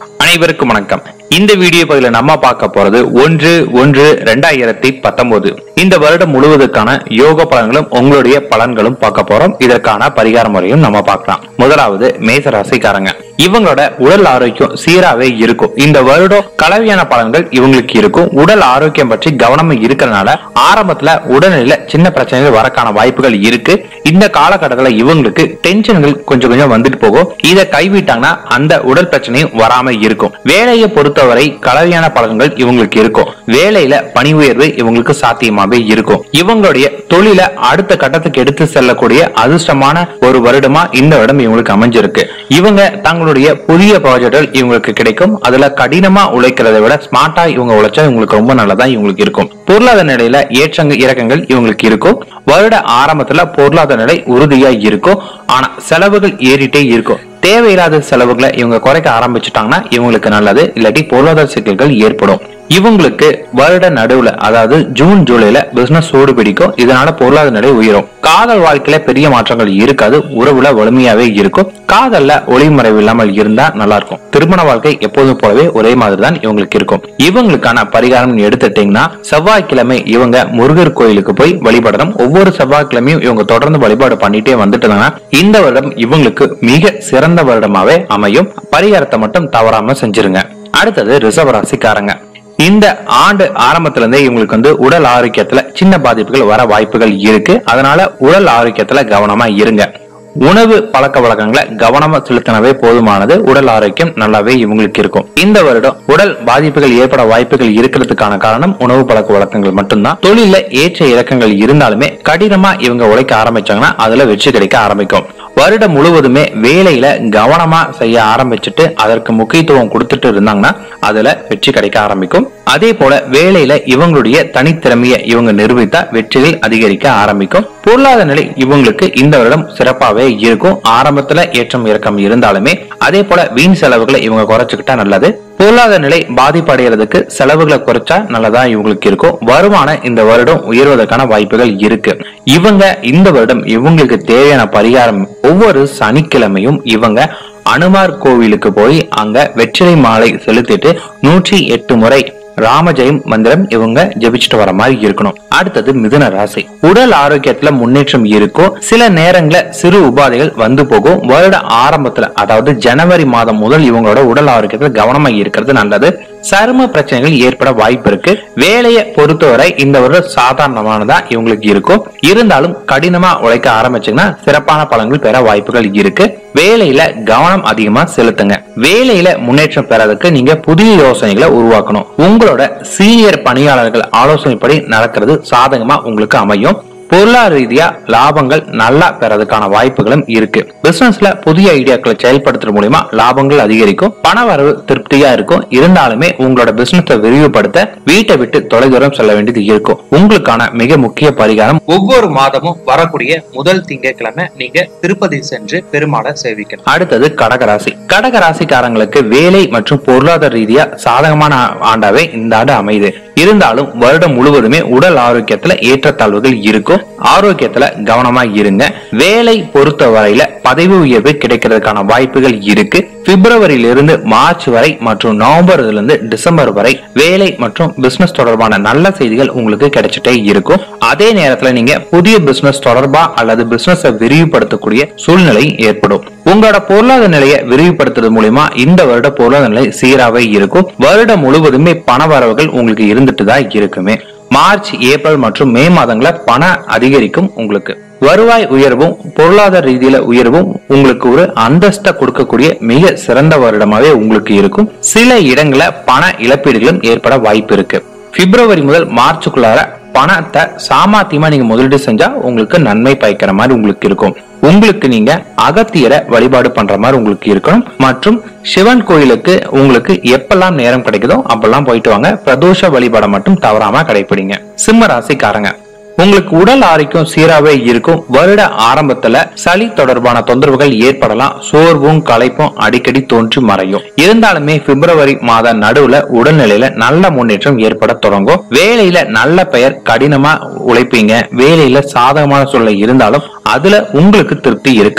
அனைவருக்கும் வணக்கம் இந்த வீடியோ பகுதியில் நம்ம பார்க்க போறது ஒன்று ஒன்று ரெண்டாயிரத்தி பத்தொன்பது இந்த வருடம் முழுவதுக்கான யோக பலன்களும் உங்களுடைய பலன்களும் பார்க்க போறோம் இதற்கான பரிகார முறையும் நம்ம பார்க்கலாம் முதலாவது மேச ராசிக்காரங்க இவங்களோட உடல் ஆரோக்கியம் சீராவே இருக்கும் இந்த வருடம் கலவையான பலன்கள் இவங்களுக்கு இருக்கும் உடல் ஆரோக்கியம் பற்றி கவனமா இருக்கிறதுனால ஆரம்பத்துல உடல்நிலையில சின்ன பிரச்சனைகள் வரக்கான வாய்ப்புகள் இருக்கு இந்த காலகட்டத்துல இவங்களுக்கு டென்ஷன்கள் கொஞ்சம் கொஞ்சம் வந்துட்டு போகும் இதை கைவிட்டாங்கன்னா அந்த உடல் பிரச்சனையும் வராம இருக்கும் வேலையை பொறுத்தவரை கலவையான பலன்கள் இவங்களுக்கு இருக்கும் வேலையில பணி உயர்வு இவங்களுக்கு சாத்தியமாவே இருக்கும் இவங்களுடைய தொழில அடுத்த கட்டத்துக்கு எடுத்து செல்லக்கூடிய அதிர்ஷ்டமான ஒரு வருடமா இந்த வருடம் இவங்களுக்கு அமைஞ்சிருக்கு இவங்க தங்களுடைய புதிய ப்ராஜெக்ட்கள் இவங்களுக்கு கிடைக்கும் அதுல கடினமா உழைக்கிறதை விட ஸ்மார்ட்டா இவங்க உழைச்சா இவங்களுக்கு ரொம்ப நல்லதா இவங்களுக்கு இருக்கும் பொருளாதார நிலையில ஏற்றங்க இறக்கங்கள் இவங்களுக்கு இருக்கும் வருட ஆரம்பத்துல பொருளாதார நிலை உறுதியா இருக்கும் ஆனா செலவுகள் ஏறிட்டே இருக்கும் தேவையில்லாத செலவுகளை இவங்க குறைக்க ஆரம்பிச்சுட்டாங்கன்னா இவங்களுக்கு நல்லது இல்லாட்டி பொருளாதார சிக்கல்கள் ஏற்படும் இவங்களுக்கு வருட நடுவுல அதாவது ஜூன் ஜூலைல பிசினஸ் சூடு பிடிக்கும் இதனால பொருளாதார நிலை உயரும் காதல் வாழ்க்கையில பெரிய மாற்றங்கள் இருக்காது உறவுல வலிமையாவே இருக்கும் காதல்ல ஒளிமறைவு இல்லாமல் இருந்தா நல்லா இருக்கும் திருமண வாழ்க்கை எப்போதும் போலவே ஒரே மாதிரி தான் இவங்களுக்கு இருக்கும் இவங்களுக்கான பரிகாரம் எடுத்துட்டீங்கன்னா செவ்வாய்க்கிழமை இவங்க முருகர் கோயிலுக்கு போய் வழிபடணும் ஒவ்வொரு செவ்வாய்க்கிழமையும் இவங்க தொடர்ந்து வழிபாடு பண்ணிட்டே வந்துட்டாங்கன்னா இந்த வருடம் இவங்களுக்கு மிக சிறந்த வருடமாவே அமையும் பரிகாரத்தை மட்டும் தவறாம செஞ்சிருங்க அடுத்தது ரிசர்வ ராசிக்காரங்க இந்த ஆண்டு ஆரம்பத்துல இருந்தே இவங்களுக்கு வந்து உடல் ஆரோக்கியத்துல சின்ன பாதிப்புகள் வர வாய்ப்புகள் இருக்கு அதனால உடல் ஆரோக்கியத்துல கவனமா இருங்க உணவு பழக்க வழக்கங்களை கவனமா செலுத்தினவே போதுமானது உடல் ஆரோக்கியம் நல்லாவே இவங்களுக்கு இருக்கும் இந்த வருடம் உடல் பாதிப்புகள் ஏற்பட வாய்ப்புகள் இருக்கிறதுக்கான காரணம் உணவு பழக்க வழக்கங்கள் மட்டும்தான் தொழில ஏற்ற இறக்கங்கள் இருந்தாலுமே கடினமா இவங்க உழைக்க ஆரம்பிச்சாங்கன்னா அதுல வெற்றி கிடைக்க ஆரம்பிக்கும் வருடம் முழுவதுமே வேலையில கவனமா செய்ய ஆரம்பிச்சுட்டு அதற்கு முக்கியத்துவம் கொடுத்துட்டு இருந்தாங்கன்னா அதுல வெற்றி கிடைக்க ஆரம்பிக்கும் அதே போல வேலையில இவங்களுடைய தனித்திறமையை இவங்க நிரூபித்தா வெற்றிகள் அதிகரிக்க ஆரம்பிக்கும் பொருளாதார நிலை இவங்களுக்கு இந்த வருடம் சிறப்பாவே இருக்கும் ஆரம்பத்துல ஏற்றம் இறக்கம் இருந்தாலுமே அதே போல வீண் செலவுகளை இவங்க குறைச்சுக்கிட்டா நல்லது பொருளாதார நிலை பாதிப்படைகிறதுக்கு செலவுகளை குறைச்சா நல்லதா இவங்களுக்கு இருக்கும் வருமானம் இந்த வருடம் உயர்வதற்கான வாய்ப்புகள் இருக்கு இவங்க இந்த வருடம் இவங்களுக்கு தேவையான பரிகாரம் ஒவ்வொரு சனிக்கிழமையும் இவங்க அனுமார் கோவிலுக்கு போய் அங்க வெற்றிலை மாலை செலுத்திட்டு நூற்றி எட்டு முறை ராமஜெயம் மந்திரம் இவங்க ஜெபிச்சுட்டு வர மாதிரி இருக்கணும் அடுத்தது மிதுன ராசி உடல் ஆரோக்கியத்துல முன்னேற்றம் இருக்கும் சில நேரங்கள சிறு உபாதைகள் வந்து போகும் வருட ஆரம்பத்துல அதாவது ஜனவரி மாதம் முதல் இவங்களோட உடல் ஆரோக்கியத்துல கவனமா இருக்கிறது நல்லது சரும பிரச்சனைகள் ஏற்பட வாய்ப்பு இருக்கு வேலையை பொறுத்தவரை இந்த வருடம் சாதாரணமானதா இவங்களுக்கு இருக்கும் இருந்தாலும் கடினமா உழைக்க ஆரம்பிச்சீங்கன்னா சிறப்பான பலன்கள் பெற வாய்ப்புகள் இருக்கு வேலையில கவனம் அதிகமா செலுத்துங்க வேலையில முன்னேற்றம் பெறதுக்கு நீங்க புதிய யோசனைகளை உருவாக்கணும் உங்களோட சீனியர் பணியாளர்கள் ஆலோசனைப்படி நடக்கிறது சாதகமா உங்களுக்கு அமையும் பொருளாதார ரீதியா லாபங்கள் நல்லா பெறதுக்கான வாய்ப்புகளும் இருக்கு பிசினஸ்ல புதிய ஐடியாக்களை செயல்படுத்துறது மூலியமா லாபங்கள் அதிகரிக்கும் பண வரவு திருப்தியா இருக்கும் இருந்தாலுமே உங்களோட பிசினஸை விரிவுபடுத்த வீட்டை விட்டு தொலைதூரம் செல்ல வேண்டியது இருக்கும் உங்களுக்கான மிக முக்கிய பரிகாரம் ஒவ்வொரு மாதமும் வரக்கூடிய முதல் திங்கட்கிழமை நீங்க திருப்பதி சென்று பெருமாளை சேவிக்கணும் அடுத்தது கடகராசி கடகராசிக்காரங்களுக்கு வேலை மற்றும் பொருளாதார ரீதியா சாதகமான ஆ- ஆண்டாவே இந்த ஆண்டு அமையுது இருந்தாலும் வருடம் முழுவதுமே உடல் ஆரோக்கியத்துல ஏற்றத்தாழ்வுகள் இருக்கும் ஆரோக்கியத்துல கவனமா இருங்க வேலை பொறுத்த வரையில பதவி உயர்வு கிடைக்கிறதுக்கான வாய்ப்புகள் இருக்கு பிப்ரவரியில இருந்து மார்ச் வரை மற்றும் நவம்பர்ல இருந்து டிசம்பர் வரை வேலை மற்றும் பிசினஸ் தொடர்பான நல்ல செய்திகள் உங்களுக்கு கிடைச்சிட்டே இருக்கும் அதே நேரத்துல நீங்க புதிய பிசினஸ் தொடர்பா அல்லது பிசினஸ் விரிவுபடுத்தக்கூடிய சூழ்நிலை ஏற்படும் உங்களோட பொருளாதார நிலையை விரிவுபடுத்துறது மூலியமா இந்த வருட பொருளாதார நிலை சீராவே இருக்கும் வருடம் முழுவதுமே பண வரவுகள் உங்களுக்கு இருந்துட்டு தான் இருக்குமே மார்ச் ஏப்ரல் மற்றும் மே மாதங்கள பண அதிகரிக்கும் உங்களுக்கு வருவாய் உயர்வும் பொருளாதார ரீதியில உயர்வும் உங்களுக்கு ஒரு அந்தஸ்தை கொடுக்கக்கூடிய மிக சிறந்த வருடமாவே உங்களுக்கு இருக்கும் சில இடங்கள பண இழப்பீடுகளும் ஏற்பட வாய்ப்பு இருக்கு பிப்ரவரி முதல் மார்ச்சுக்குள்ளார பணத்தை சாமாத்தியமா நீங்க முதலீடு செஞ்சா உங்களுக்கு நன்மை பயக்கிற மாதிரி உங்களுக்கு இருக்கும் உங்களுக்கு நீங்க அகத்தியரை வழிபாடு பண்ற மாதிரி உங்களுக்கு இருக்கணும் மற்றும் சிவன் கோயிலுக்கு உங்களுக்கு எப்பெல்லாம் நேரம் கிடைக்குதோ அப்பெல்லாம் போயிட்டு வாங்க பிரதோஷ வழிபாடை மட்டும் தவறாம கடைபிடிங்க சிம்ம ராசிக்காரங்க உங்களுக்கு உடல் ஆரோக்கியம் சீராவே இருக்கும் வருட ஆரம்பத்துல சளி தொடர்பான தொந்தரவுகள் ஏற்படலாம் சோர்வும் களைப்பும் அடிக்கடி தோன்றி மறையும் இருந்தாலுமே பிப்ரவரி மாத நடுவுல உடல்நிலையில நல்ல முன்னேற்றம் ஏற்பட தொடங்கும் வேலையில நல்ல பெயர் கடினமா உழைப்பீங்க வேலையில சாதகமான சூழ்நிலை இருந்தாலும் அதுல உங்களுக்கு திருப்தி இருக்காது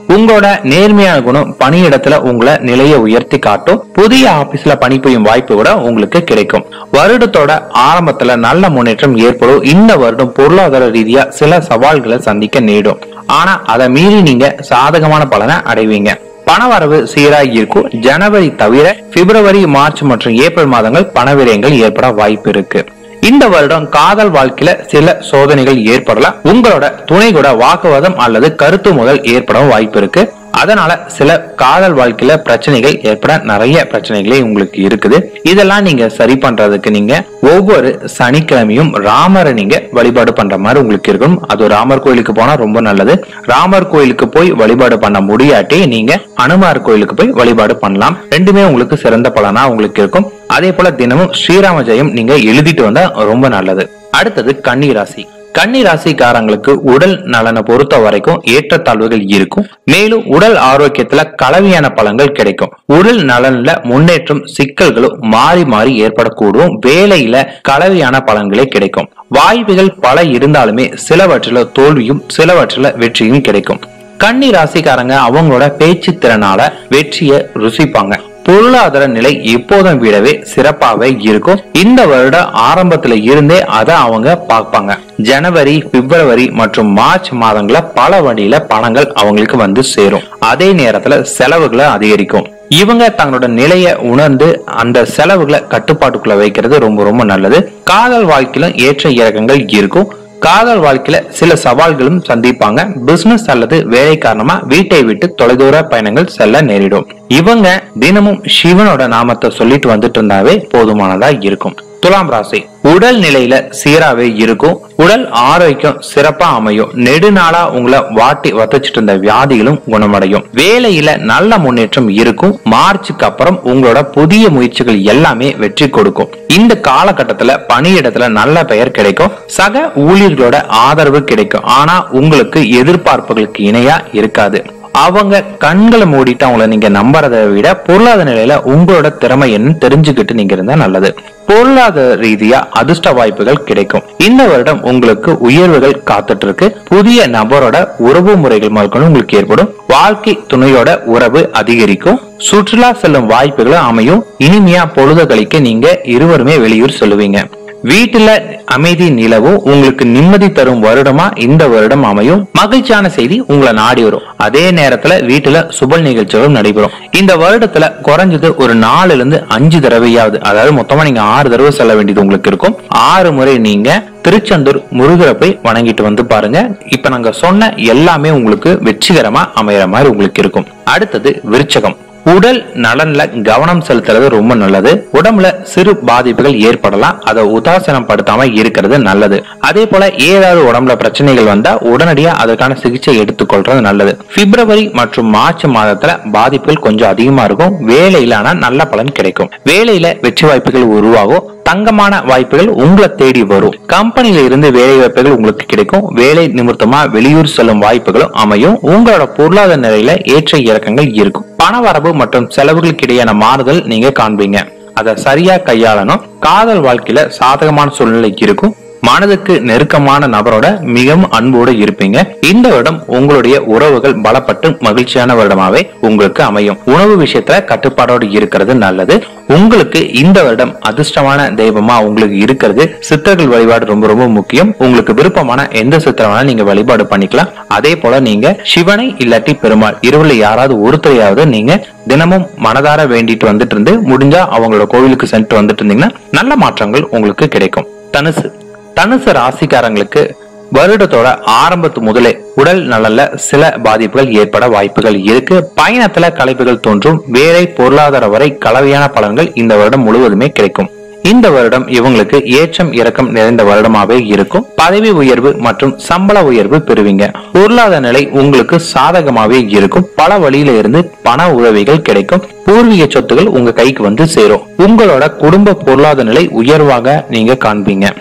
உங்களோட நேர்மையான குணம் பணியிடத்துல உங்களை நிலையை உயர்த்தி காட்டும் புதிய ஆபீஸ்ல பணிபுரியும் வாய்ப்பு கூட உங்களுக்கு கிடைக்கும் வருடத்தோட ஆரம்பத்துல நல்ல முன்னேற்றம் ஏற்படும் இந்த வருடம் பொருளாதார ரீதியா சில சவால்களை சந்திக்க நேடும் ஆனா அதை மீறி நீங்க சாதகமான பலனை அடைவீங்க பணவரவு சீராக இருக்கும் ஜனவரி தவிர பிப்ரவரி மார்ச் மற்றும் ஏப்ரல் மாதங்கள் பண விரயங்கள் ஏற்பட வாய்ப்பு இருக்கு இந்த வருடம் காதல் வாழ்க்கையில சில சோதனைகள் ஏற்படலாம் உங்களோட துணை கூட வாக்குவாதம் அல்லது கருத்து முதல் ஏற்பட வாய்ப்பு இருக்கு அதனால சில காதல் வாழ்க்கையில பிரச்சனைகள் ஏற்பட நிறைய பிரச்சனைகளே உங்களுக்கு இருக்குது இதெல்லாம் நீங்க சரி பண்றதுக்கு நீங்க ஒவ்வொரு சனிக்கிழமையும் ராமரை நீங்க வழிபாடு பண்ற மாதிரி உங்களுக்கு இருக்கும் அது ராமர் கோயிலுக்கு போனா ரொம்ப நல்லது ராமர் கோயிலுக்கு போய் வழிபாடு பண்ண முடியாட்டி நீங்க அனுமார் கோயிலுக்கு போய் வழிபாடு பண்ணலாம் ரெண்டுமே உங்களுக்கு சிறந்த பலனா உங்களுக்கு இருக்கும் அதே போல தினமும் ஸ்ரீராம ஜெயம் நீங்க எழுதிட்டு வந்தா ரொம்ப நல்லது அடுத்தது கன்னி ராசி கன்னி ராசிக்காரங்களுக்கு உடல் நலனை பொறுத்த வரைக்கும் ஏற்றத்தாழ்வுகள் இருக்கும் மேலும் உடல் ஆரோக்கியத்துல கலவையான பலன்கள் கிடைக்கும் உடல் நலன்ல முன்னேற்றம் சிக்கல்களும் மாறி மாறி ஏற்படக்கூடும் வேலையில கலவையான பலன்களே கிடைக்கும் வாய்ப்புகள் பல இருந்தாலுமே சிலவற்றில தோல்வியும் சிலவற்றில வெற்றியும் கிடைக்கும் கன்னி ராசிக்காரங்க அவங்களோட பேச்சு திறனால வெற்றியை ருசிப்பாங்க பொருளாதார நிலை எப்போதும் விடவே சிறப்பாகவே இருக்கும் இந்த வருட ஆரம்பத்துல இருந்தே அதை அவங்க பார்ப்பாங்க ஜனவரி பிப்ரவரி மற்றும் மார்ச் மாதங்கள பல வழியில பணங்கள் அவங்களுக்கு வந்து சேரும் அதே நேரத்துல செலவுகளை அதிகரிக்கும் இவங்க தங்களோட நிலையை உணர்ந்து அந்த செலவுகளை கட்டுப்பாட்டுக்குள்ள வைக்கிறது ரொம்ப ரொம்ப நல்லது காதல் வாழ்க்கையிலும் ஏற்ற இறக்கங்கள் இருக்கும் காதல் வாழ்க்கையில சில சவால்களும் சந்திப்பாங்க பிசினஸ் அல்லது வேலை காரணமா வீட்டை விட்டு தொலைதூர பயணங்கள் செல்ல நேரிடும் இவங்க தினமும் சிவனோட நாமத்தை சொல்லிட்டு வந்துட்டு இருந்தாவே போதுமானதா இருக்கும் துலாம் ராசி உடல் நிலையில சீராவே இருக்கும் உடல் ஆரோக்கியம் சிறப்பா அமையும் நெடுநாளா உங்களை வாட்டி வதச்சிட்டு இருந்த வியாதிகளும் குணமடையும் வேலையில நல்ல முன்னேற்றம் இருக்கும் மார்ச்சுக்கு அப்புறம் உங்களோட புதிய முயற்சிகள் எல்லாமே வெற்றி கொடுக்கும் இந்த காலகட்டத்துல பணியிடத்துல நல்ல பெயர் கிடைக்கும் சக ஊழியர்களோட ஆதரவு கிடைக்கும் ஆனா உங்களுக்கு எதிர்பார்ப்புகளுக்கு இணையா இருக்காது அவங்க கண்களை மூடிட்டு அவங்கள நீங்க நம்புறதை விட பொருளாதார நிலையில உங்களோட திறமை என்னன்னு தெரிஞ்சுக்கிட்டு நீங்க இருந்தா நல்லது பொருளாதார ரீதியா அதிர்ஷ்ட வாய்ப்புகள் கிடைக்கும் இந்த வருடம் உங்களுக்கு உயர்வுகள் காத்துட்டு இருக்கு புதிய நபரோட உறவு முறைகள் முதற்கொண்டு உங்களுக்கு ஏற்படும் வாழ்க்கை துணையோட உறவு அதிகரிக்கும் சுற்றுலா செல்லும் வாய்ப்புகளும் அமையும் இனிமையா பொழுது கழிக்க நீங்க இருவருமே வெளியூர் சொல்லுவீங்க வீட்டுல அமைதி நிலவும் உங்களுக்கு நிம்மதி தரும் வருடமா இந்த வருடம் அமையும் மகிழ்ச்சியான செய்தி உங்களை நாடி வரும் அதே நேரத்துல வீட்டுல சுப நிகழ்ச்சிகளும் நடைபெறும் இந்த வருடத்துல குறைஞ்சது ஒரு நாலுல இருந்து அஞ்சு தடவையாவது அதாவது மொத்தமா நீங்க ஆறு தடவை செல்ல வேண்டியது உங்களுக்கு இருக்கும் ஆறு முறை நீங்க திருச்செந்தூர் முருகரை போய் வணங்கிட்டு வந்து பாருங்க இப்ப நாங்க சொன்ன எல்லாமே உங்களுக்கு வெற்றிகரமா அமையற மாதிரி உங்களுக்கு இருக்கும் அடுத்தது விருச்சகம் உடல் நலன்ல கவனம் செலுத்துறது ரொம்ப நல்லது உடம்புல சிறு பாதிப்புகள் ஏற்படலாம் அதை உதாசீனப்படுத்தாம இருக்கிறது நல்லது அதே போல ஏதாவது உடம்புல பிரச்சனைகள் வந்தா உடனடியா அதற்கான சிகிச்சை எடுத்துக்கொள்றது நல்லது பிப்ரவரி மற்றும் மார்ச் மாதத்துல பாதிப்புகள் கொஞ்சம் அதிகமா இருக்கும் வேலையில ஆனா நல்ல பலன் கிடைக்கும் வேலையில வெற்றி வாய்ப்புகள் உருவாகும் தங்கமான வாய்ப்புகள் உங்களை தேடி வரும் கம்பெனில இருந்து வேலை வாய்ப்புகள் உங்களுக்கு கிடைக்கும் வேலை நிமித்தமா வெளியூர் செல்லும் வாய்ப்புகளும் அமையும் உங்களோட பொருளாதார நிலையில ஏற்ற இறக்கங்கள் இருக்கும் பண வரவு மற்றும் செலவுகளுக்கு இடையான மாறுதல் நீங்க காண்பீங்க அதை சரியா கையாளணும் காதல் வாழ்க்கையில சாதகமான சூழ்நிலை இருக்கும் மனதுக்கு நெருக்கமான நபரோட மிகவும் அன்போடு இருப்பீங்க இந்த வருடம் உங்களுடைய உறவுகள் பலப்பட்டு மகிழ்ச்சியான வருடமாவே உங்களுக்கு அமையும் உணவு விஷயத்துல கட்டுப்பாடோடு இருக்கிறது நல்லது உங்களுக்கு இந்த வருடம் அதிர்ஷ்டமான தெய்வமா உங்களுக்கு இருக்கிறது சித்தர்கள் வழிபாடு ரொம்ப ரொம்ப முக்கியம் உங்களுக்கு விருப்பமான எந்த சித்திரமான நீங்க வழிபாடு பண்ணிக்கலாம் அதே போல நீங்க சிவனை இல்லாட்டி பெருமாள் இருவரில் யாராவது ஒருத்தரையாவது நீங்க தினமும் மனதார வேண்டிட்டு வந்துட்டு இருந்து முடிஞ்சா அவங்களோட கோவிலுக்கு சென்று வந்துட்டு இருந்தீங்கன்னா நல்ல மாற்றங்கள் உங்களுக்கு கிடைக்கும் தனுசு தனுசு ராசிக்காரங்களுக்கு வருடத்தோட ஆரம்பத்து முதலே உடல் நலன்ல சில பாதிப்புகள் ஏற்பட வாய்ப்புகள் இருக்கு பயணத்துல கலைப்புகள் தோன்றும் வேலை பொருளாதார வரை கலவையான பலன்கள் இந்த வருடம் முழுவதுமே கிடைக்கும் இந்த வருடம் இவங்களுக்கு ஏற்றம் இறக்கம் நிறைந்த வருடமாவே இருக்கும் பதவி உயர்வு மற்றும் சம்பள உயர்வு பெறுவீங்க பொருளாதார நிலை உங்களுக்கு சாதகமாவே இருக்கும் பல வழியில இருந்து பண உதவிகள் கிடைக்கும் பூர்வீக சொத்துகள் உங்க கைக்கு வந்து சேரும் உங்களோட குடும்ப பொருளாதார நிலை உயர்வாக நீங்க காண்பீங்க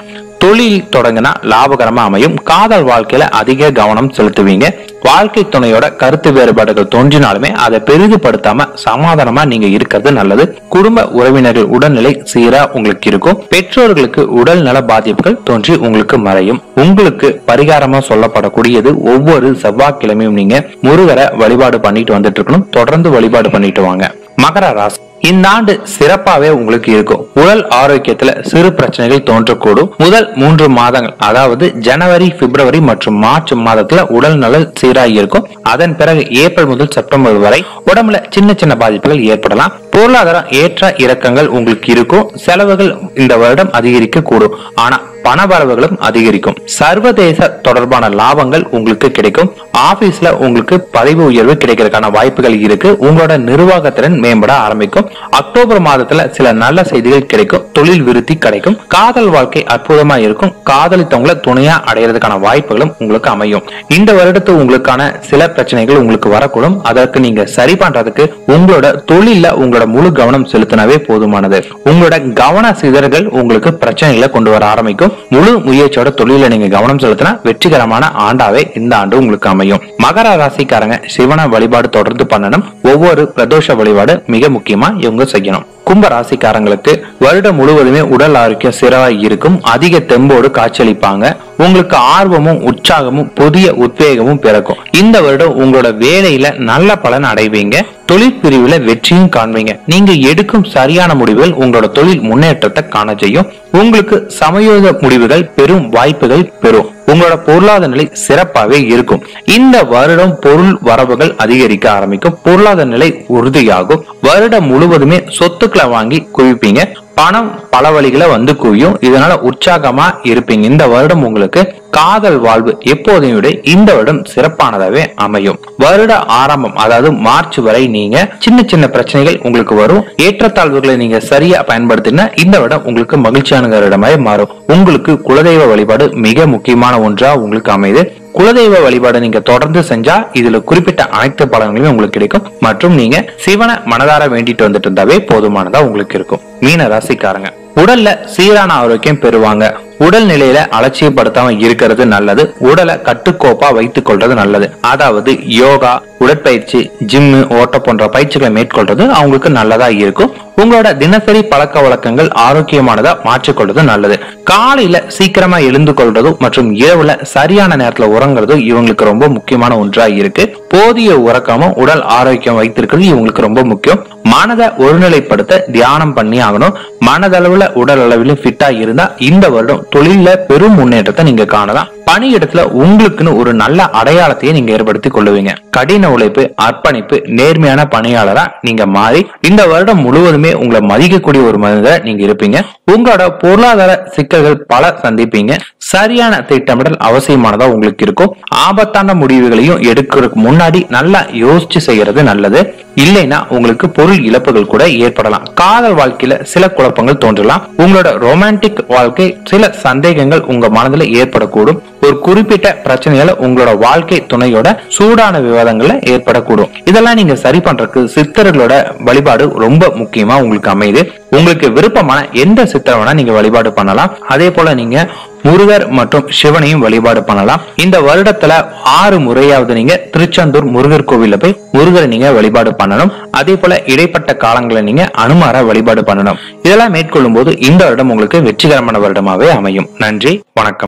தொழில் தொடங்கினா லாபகரமா அமையும் காதல் வாழ்க்கையில அதிக கவனம் செலுத்துவீங்க வாழ்க்கை துணையோட கருத்து வேறுபாடுகள் தோன்றினாலுமே அதை பெரிதுபடுத்தாம சமாதானமா நீங்க இருக்கிறது நல்லது குடும்ப உறவினர்கள் உடல்நிலை சீரா உங்களுக்கு இருக்கும் பெற்றோர்களுக்கு உடல் நல பாதிப்புகள் தோன்றி உங்களுக்கு மறையும் உங்களுக்கு பரிகாரமா சொல்லப்படக்கூடியது ஒவ்வொரு செவ்வாய்க்கிழமையும் நீங்க முருகரை வழிபாடு பண்ணிட்டு வந்துட்டு இருக்கணும் தொடர்ந்து வழிபாடு பண்ணிட்டு வாங்க மகர ராசி இந்த ஆண்டு சிறப்பாவே உங்களுக்கு இருக்கும் உடல் ஆரோக்கியத்துல சிறு பிரச்சனைகள் தோன்றக்கூடும் முதல் மூன்று மாதங்கள் அதாவது ஜனவரி பிப்ரவரி மற்றும் மார்ச் மாதத்துல உடல் நல சீராக இருக்கும் அதன் பிறகு ஏப்ரல் முதல் செப்டம்பர் வரை உடம்புல சின்ன சின்ன பாதிப்புகள் ஏற்படலாம் பொருளாதாரம் ஏற்ற இறக்கங்கள் உங்களுக்கு இருக்கும் செலவுகள் இந்த வருடம் அதிகரிக்க கூடும் ஆனா பண வரவுகளும் அதிகரிக்கும் சர்வதேச தொடர்பான லாபங்கள் உங்களுக்கு கிடைக்கும் ஆபீஸ்ல உங்களுக்கு பதவி உயர்வு கிடைக்கிறதுக்கான வாய்ப்புகள் இருக்கு உங்களோட நிர்வாகத்திறன் மேம்பட ஆரம்பிக்கும் அக்டோபர் மாதத்துல சில நல்ல செய்திகள் கிடைக்கும் தொழில் விருத்தி கிடைக்கும் காதல் வாழ்க்கை அற்புதமா இருக்கும் காதலித்தவங்களை துணையா அடையிறதுக்கான வாய்ப்புகளும் உங்களுக்கு அமையும் இந்த வருடத்து உங்களுக்கான சில பிரச்சனைகள் உங்களுக்கு வரக்கூடும் அதற்கு நீங்க சரி பண்றதுக்கு உங்களோட தொழில உங்களோட முழு கவனம் செலுத்தினாவே போதுமானது உங்களோட கவன சிதறல்கள் உங்களுக்கு பிரச்சனைகளை கொண்டு வர ஆரம்பிக்கும் முழு முயற்சியோட தொழில நீங்க கவனம் செலுத்தினா வெற்றிகரமான ஆண்டாவே இந்த ஆண்டு உங்களுக்கு அமையும் மகர ராசிக்காரங்க சிவன வழிபாடு தொடர்ந்து பண்ணணும் ஒவ்வொரு பிரதோஷ வழிபாடு மிக முக்கியமா இவங்க செய்யணும் கும்ப ராசிக்காரங்களுக்கு வருடம் முழுவதுமே உடல் ஆரோக்கியம் சிறவாக இருக்கும் அதிக தெம்போடு காட்சியளிப்பாங்க உங்களுக்கு ஆர்வமும் உற்சாகமும் புதிய உத்வேகமும் பிறக்கும் இந்த வருடம் உங்களோட வேலையில நல்ல பலன் அடைவீங்க தொழில் பிரிவுல வெற்றியும் காண்பீங்க நீங்க எடுக்கும் சரியான முடிவுகள் உங்களோட தொழில் முன்னேற்றத்தை காண செய்யும் உங்களுக்கு சமயோக முடிவுகள் பெரும் வாய்ப்புகள் பெறும் உங்களோட பொருளாதார நிலை சிறப்பாகவே இருக்கும் இந்த வருடம் பொருள் வரவுகள் அதிகரிக்க ஆரம்பிக்கும் பொருளாதார நிலை உறுதியாகும் வருடம் முழுவதுமே சொத்துக்களை வாங்கி குவிப்பீங்க பணம் பல வழிகளை வந்து குவியும் இதனால உற்சாகமா இருப்பீங்க இந்த வருடம் உங்களுக்கு காதல் வாழ்வு எப்போதையும் விட இந்த வருடம் சிறப்பானதாவே அமையும் வருட ஆரம்பம் அதாவது மார்ச் வரை நீங்க சின்ன சின்ன பிரச்சனைகள் உங்களுக்கு வரும் ஏற்றத்தாழ்வுகளை நீங்க சரியா பயன்படுத்தினா இந்த வருடம் உங்களுக்கு மகிழ்ச்சியான வருடமாய் மாறும் உங்களுக்கு குலதெய்வ வழிபாடு மிக முக்கியமான ஒன்றா உங்களுக்கு அமையுது குலதெய்வ வழிபாடு நீங்க தொடர்ந்து செஞ்சா இதுல குறிப்பிட்ட அனைத்து பலன்களுமே உங்களுக்கு கிடைக்கும் மற்றும் நீங்க சிவனை மனதார வேண்டிட்டு வந்துட்டு இருந்தாவே போதுமானதா உங்களுக்கு இருக்கும் மீன ராசிக்காரங்க உடல்ல சீரான ஆரோக்கியம் பெறுவாங்க உடல் நிலையில அலட்சியப்படுத்தாம இருக்கிறது நல்லது உடலை கட்டுக்கோப்பா வைத்துக் கொள்றது நல்லது அதாவது யோகா உடற்பயிற்சி ஜிம்மு ஓட்ட போன்ற பயிற்சிகளை மேற்கொள்றது அவங்களுக்கு நல்லதா இருக்கும் உங்களோட தினசரி பழக்க வழக்கங்கள் ஆரோக்கியமானதா மாற்றிக்கொள்றது நல்லது காலையில சீக்கிரமா எழுந்து கொள்றதும் மற்றும் இரவுல சரியான நேரத்துல உறங்குறதும் இவங்களுக்கு ரொம்ப முக்கியமான ஒன்றா இருக்கு போதிய உறக்கமும் உடல் ஆரோக்கியம் வைத்திருக்கிறது இவங்களுக்கு ரொம்ப முக்கியம் மனதை ஒருநிலைப்படுத்த தியானம் பண்ணி ஆகணும் மனதளவுல உடல் அளவிலும் ஃபிட்டா இருந்தா இந்த வருடம் தொழில பெரும் முன்னேற்றத்தை நீங்க காணலாம் பணியிடத்துல உங்களுக்குன்னு ஒரு நல்ல அடையாளத்தையே நீங்க ஏற்படுத்தி கொள்ளுவீங்க கடின உழைப்பு அர்ப்பணிப்பு நேர்மையான பணியாளரா நீங்க மாறி இந்த வருடம் முழுவதுமே உங்களை மதிக்கக்கூடிய ஒரு மனிதரை நீங்க இருப்பீங்க உங்களோட பொருளாதார சிக்கல்கள் பல சந்திப்பீங்க சரியான திட்டமிடல் அவசியமானதா உங்களுக்கு இருக்கும் ஆபத்தான முடிவுகளையும் எடுக்கிறதுக்கு முன்னாடி நல்லா யோசிச்சு செய்யறது நல்லது இல்லைன்னா உங்களுக்கு பொருள் இழப்புகள் கூட ஏற்படலாம் காதல் வாழ்க்கையில சில குழப்பங்கள் தோன்றலாம் உங்களோட ரொமான்டிக் வாழ்க்கை சில சந்தேகங்கள் உங்க மனதுல ஏற்படக்கூடும் ஒரு குறிப்பிட்ட பிரச்சனைகளை உங்களோட வாழ்க்கை துணையோட சூடான விவாதங்கள்ல ஏற்படக்கூடும் இதெல்லாம் நீங்க சரி பண்றதுக்கு சித்தர்களோட வழிபாடு ரொம்ப முக்கியமா உங்களுக்கு அமையுது உங்களுக்கு விருப்பமான எந்த சித்தரை வேணா நீங்க வழிபாடு பண்ணலாம் அதே போல நீங்க முருகர் மற்றும் சிவனையும் வழிபாடு பண்ணலாம் இந்த வருடத்துல ஆறு முறையாவது நீங்க திருச்செந்தூர் முருகர் கோவில்ல போய் முருகரை நீங்க வழிபாடு பண்ணணும் அதே போல இடைப்பட்ட காலங்களை நீங்க அனுமார வழிபாடு பண்ணணும் இதெல்லாம் மேற்கொள்ளும் போது இந்த வருடம் உங்களுக்கு வெற்றிகரமான வருடமாவே அமையும் நன்றி வணக்கம்